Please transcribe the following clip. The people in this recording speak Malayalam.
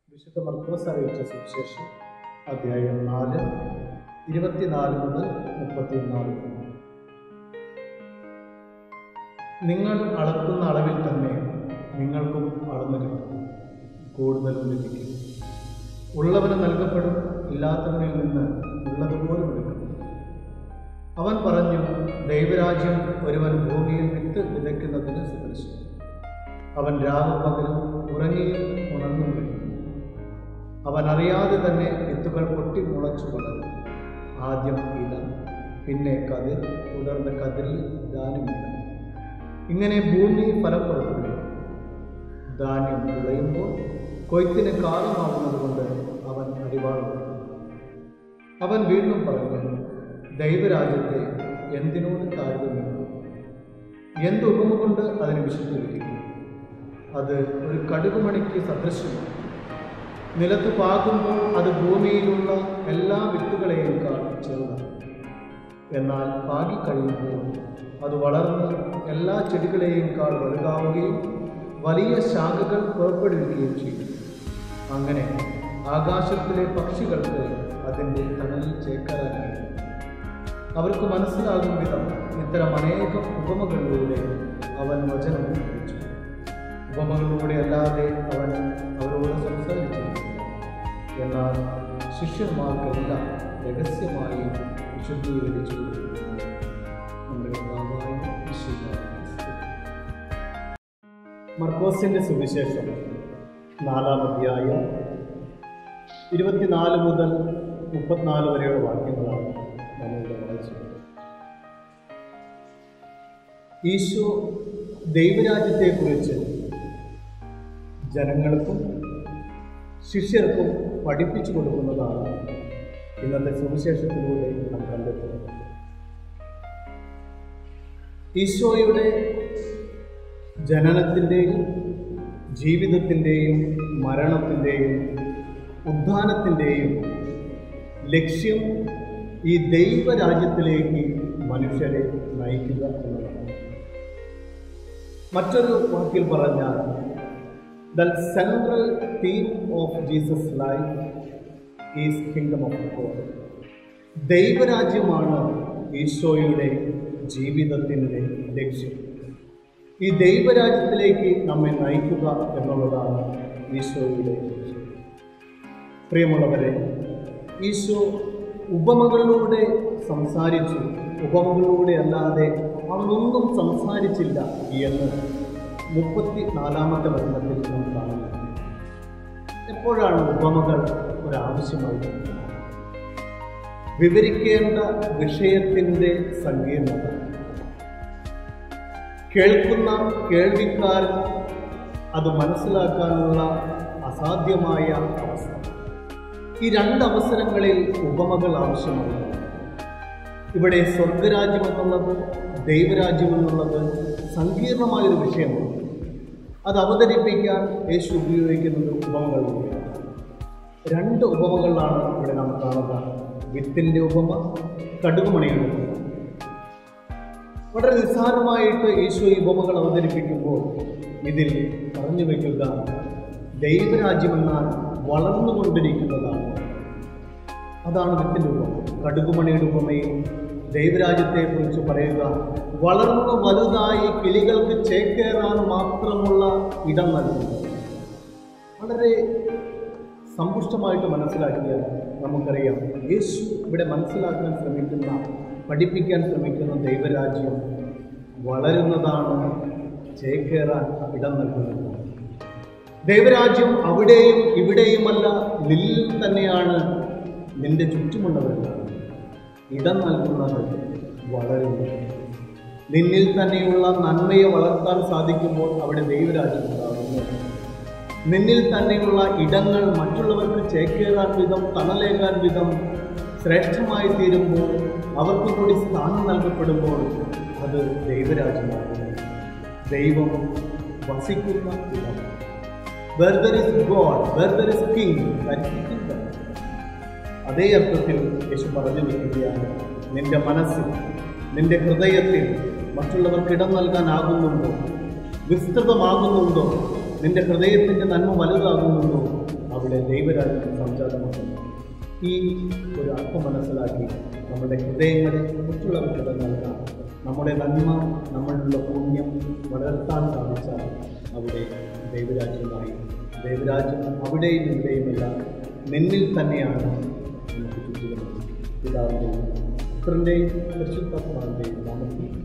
വിശുദ്ധ മർക്കോസ് അറിയിച്ച സുവിശേഷം അധ്യായം നാല് ഇരുപത്തിനാല് മുതൽ മുപ്പത്തിനാല് വരെ നിങ്ങൾ അളക്കുന്ന അളവിൽ തന്നെ നിങ്ങൾക്കും അളന്നു കിട്ടും കൂടുതലും ലഭിക്കും ഉള്ളവന് നൽകപ്പെടും ഇല്ലാത്തവനിൽ നിന്ന് ഉള്ളതുപോലും എടുക്കും അവൻ പറഞ്ഞു ദൈവരാജ്യം ഒരുവൻ ഭൂമിയിൽ വിത്ത് വിതയ്ക്കുന്നതിന് സദൃശം അവൻ രാവും പകലും ഉറങ്ങിയും ഉണർന്നും കഴിയും അവൻ അറിയാതെ തന്നെ വിത്തുകൾ പൊട്ടി മുളച്ചു വളരും ആദ്യം ഇല പിന്നെ കതിർ തുടർന്ന് കതിരിൽ ധാന്യമില്ല ഇങ്ങനെ ഭൂമി ഫലം പുറപ്പെടുകയും ധാന്യം വിളയുമ്പോൾ കൊയ്ത്തിന് കാലമാകുന്നത് കൊണ്ട് അവൻ അടിവാളും അവൻ വീണ്ടും പറഞ്ഞു ദൈവരാജ്യത്തെ എന്തിനോട് താരതമ്യം എന്ത് ഉപമ കൊണ്ട് അതിനെ വിശദീകരിക്കും അത് ഒരു കടുകുമണിക്ക് സദൃശ്യമാണ് നിലത്ത് പാകുമ്പോൾ അത് ഭൂമിയിലുള്ള എല്ലാ വിത്തുകളെയേക്കാൾ ചെറുതാണ് എന്നാൽ പാകി കഴിയുമ്പോൾ അത് വളർന്ന് എല്ലാ ചെടികളെയേക്കാൾ വലുതാവുകയും വലിയ ശാഖകൾ പുറപ്പെടുവിക്കുകയും ചെയ്യും അങ്ങനെ ആകാശത്തിലെ പക്ഷികൾക്ക് അതിൻ്റെ തണലിൽ ചേക്കാറായി അവർക്ക് മനസ്സിലാകും വിധം ഇത്തരം അനേകം ഉപമകളിലൂടെ അവൻ വചനം ഉപയോഗിച്ചു ഉപമകളിലൂടെ അല്ലാതെ അവൻ അവരോട് സംസാരിച്ചിരുന്നു എന്നാൽ ശിഷ്യന്മാർക്കെല്ലാം രഹസ്യമായി വിശുദ്ധീകരിച്ചു നമ്മുടെ കർത്താവായ ഈശോയുടെ ക്രിസ്തു. മർക്കോസിന്റെ സുവിശേഷം നാലാം അധ്യായം ഇരുപത്തിനാല് മുതൽ മുപ്പത്തിനാല് വരെയുള്ള വാക്യങ്ങളാണ് നമ്മളിവിടെ വായിച്ചത് ഈശോ ദൈവരാജ്യത്തെക്കുറിച്ച് ജനങ്ങൾക്കും ശിഷ്യർക്കും പഠിപ്പിച്ചു കൊടുക്കുന്നതാണ് ഇന്നത്തെ സുവിശേഷത്തിലൂടെ നാം കണ്ടെത്തുന്നത് ഈശോയുടെ ജനനത്തിൻ്റെയും ജീവിതത്തിൻ്റെയും മരണത്തിൻ്റെയും ഉദ്ധാനത്തിൻ്റെയും ലക്ഷ്യം ഈ ദൈവരാജ്യത്തിലേക്ക് മനുഷ്യരെ നയിക്കുക എന്നതാണ് മറ്റൊരു വാക്കിൽ പറഞ്ഞാൽ the central theme of Jesus life is kingdom of God ദൈവരാജ്യമാണ് ഈശോയുടെ ജീവിതത്തിൻ്റെ ലക്ഷ്യം ഈ ദൈവരാജ്യത്തിലേക്ക് നമ്മെ നയിക്കുക എന്നുള്ളതാണ് ഈശോയുടെ ലക്ഷ്യം പ്രിയമുള്ളവരെ ഈശോ ഉപമകളിലൂടെ സംസാരിച്ചു ഉപമകളിലൂടെ അല്ലാതെ അവനൊന്നും സംസാരിച്ചില്ല എന്ന് മുപ്പത്തി നാലാമത്തെ വചനത്തിൽ നാം കാണുന്നു എപ്പോഴാണ് ഉപമകൾ ഒരാവശ്യമായി വിവരിക്കേണ്ട വിഷയത്തിൻ്റെ സങ്കീർണത കേൾക്കുന്ന കേൾവിക്കാരൻ അത് മനസ്സിലാക്കാനുള്ള അസാധ്യമായ അവസ്ഥ ഈ രണ്ട് അവസരങ്ങളിൽ ഉപമകൾ ആവശ്യമാണ് ഇവിടെ സ്വർഗരാജ്യം എന്നുള്ളത് ദൈവരാജ്യം എന്നുള്ളത് സങ്കീർണമായൊരു വിഷയമാണ് അത് അവതരിപ്പിക്കാൻ യേശു ഉപയോഗിക്കുന്നത് ഉപമകളിലൂടെയാണ് രണ്ട് ഉപമകളിലാണ് ഇവിടെ നാം കാണുക വിത്തിൻ്റെ ഉപമ കടുകുമണിയുടെ ഉപമ വളരെ നിസ്സാരമായിട്ട് യേശു ഈ ഉപമകൾ അവതരിപ്പിക്കുമ്പോൾ ഇതിൽ പറഞ്ഞു വയ്ക്കുക ദൈവരാജ്യമെന്നാൽ വളർന്നുകൊണ്ടിരിക്കുന്നതാണ് അതാണ് വിത്തിൻ്റെ ഉപമ കടുകുമണിയുടെ ഉപമയിൽ ദൈവരാജ്യത്തെക്കുറിച്ച് പറയുക വളർന്നു വലുതായി കിളികൾക്ക് ചേക്കേറാൻ മാത്രമുള്ള ഇടം നൽകുന്നു വളരെ സമ്പുഷ്ടമായിട്ട് മനസ്സിലാക്കിയാൽ നമുക്കറിയാം യേശു ഇവിടെ മനസ്സിലാക്കാൻ ശ്രമിക്കുന്ന പഠിപ്പിക്കാൻ ശ്രമിക്കുന്ന ദൈവരാജ്യം വളരുന്നതാണ് ചേക്കേറാൻ ഇടം നൽകുന്നത് ദൈവരാജ്യം അവിടെയും ഇവിടെയുമല്ല നിന്നിൽ തന്നെയാണ് നിന്റെ ചുറ്റുമുള്ളവരെല്ലാം ഇടം നൽകുന്നത് വളരുന്നു നിന്നിൽ തന്നെയുള്ള നന്മയെ വളർത്താൻ സാധിക്കുമ്പോൾ അവിടെ ദൈവരാജ്യം ഉണ്ടാകുന്നു നിന്നിൽ തന്നെയുള്ള ഇടങ്ങൾ മറ്റുള്ളവർക്ക് ചേക്കേറാൻ വിധം തണലേകാൻ വിധം ശ്രേഷ്ഠമായി തീരുമ്പോൾ അവർക്ക് കൂടി സ്ഥാനം നൽകപ്പെടുമ്പോൾ അത് ദൈവരാജ്യമാകുന്നു ദൈവം വസിക്കുന്ന ഇടം where there is God where there is king kingdom അതേ അർത്ഥത്തിൽ യേശു പറഞ്ഞു നിൽക്കുകയാണ് നിന്റെ മനസ്സിൽ നിന്റെ ഹൃദയത്തിൽ മറ്റുള്ളവർക്ക് ഇടം നൽകാനാകുന്നുണ്ടോ വിസ്തൃതമാകുന്നുണ്ടോ നിന്റെ ഹൃദയത്തിൻ്റെ നന്മ വലുതാകുന്നുണ്ടോ അവിടെ ദൈവരാജ്യം സംജാതമാകുന്നു ഈ ഒരു അർത്ഥം മനസ്സിലാക്കി നമ്മുടെ ഹൃദയങ്ങളെ മറ്റുള്ളവർക്ക് നൽകാം നമ്മുടെ നന്മ നമ്മളിലുള്ള പുണ്യം വളർത്താൻ സാധിച്ചാൽ അവിടെ ദൈവരാജ്യമായി ദൈവരാജ്യം അവിടെയും ഇവിടെയുമെല്ലാം നിന്നിൽ തന്നെയാണ് നമുക്ക് ചുറ്റുന്നത് പിതാവിൻ്റെയും പുത്രൻ്റെയും പരിശുദ്ധാത്മാവിൻ്റെയും നാമത്തിൽ